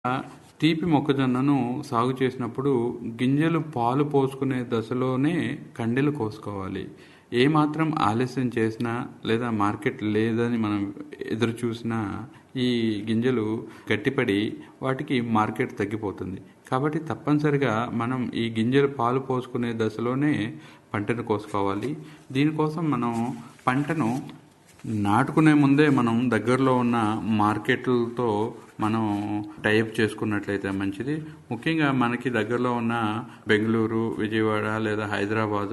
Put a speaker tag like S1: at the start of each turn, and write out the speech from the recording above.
S1: తీపి మొక్కజొన్నను సాగు చేసినప్పుడు గింజలు పాలు పోసుకునే దశలోనే కండెలు కోసుకోవాలి ఏమాత్రం ఆలస్యం చేసినా లేదా మార్కెట్ లేదని మనం ఎదురు చూసినా ఈ గింజలు గట్టిపడి వాటికి మార్కెట్ తగ్గిపోతుంది కాబట్టి తప్పనిసరిగా మనం ఈ గింజలు పాలు పోసుకునే దశలోనే పంటను కోసుకోవాలి దీనికోసం మనం పంటను నాటుకునే ముందే మనం దగ్గరలో ఉన్న మార్కెట్లతో మనం టైప్ చేసుకున్నట్లయితే మంచిది ముఖ్యంగా మనకి దగ్గరలో ఉన్న బెంగళూరు విజయవాడ లేదా హైదరాబాదు